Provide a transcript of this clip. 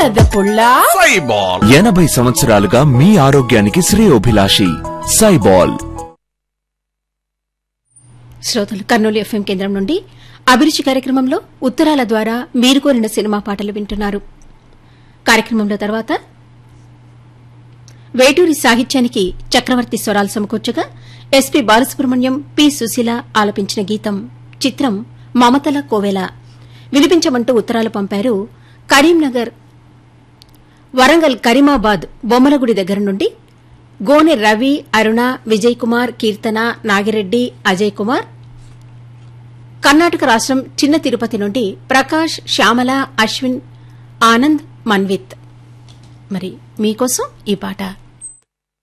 పుల్లా సైబాల్ ఎనభై సంవత్సరాలుగా మీ ఆరోగ్యానికి శ్రేయోభిలాషి సైబాల్ శ్రోతలు కర్నూలు ఎఫ్ఎం కేంద్రం నుండి అభిరుచి కార్యక్రమంలో ఉత్తరాల ద్వారా మీరు కోరిన సినిమా పాటలు వింటున్నారు కార్యక్రమంలో తర్వాత వేటూరి సాహిత్యానికి చక్రవర్తి స్వరాలు సమకూర్చగా ఎస్పీ బాలసుబ్రహ్మణ్యం పి సుశీల ఆలపించిన గీతం చిత్రం మమతల కోవెల వినిపించమంటూ ఉత్తరాలు పంపారు కరీంనగర్ వరంగల్ కరీమాబాద్ బొమ్మలగుడి దగ్గర నుండి గోనె రవి అరుణ విజయ్ కుమార్ కీర్తన నాగిరెడ్డి అజయ్ కుమార్ కర్ణాటక రాష్ట్రం చిన్న తిరుపతి నుండి ప్రకాష్ శ్యామల అశ్విన్ ఆనంద్ మన్విత్ మరి మీకోసం ఈ పాట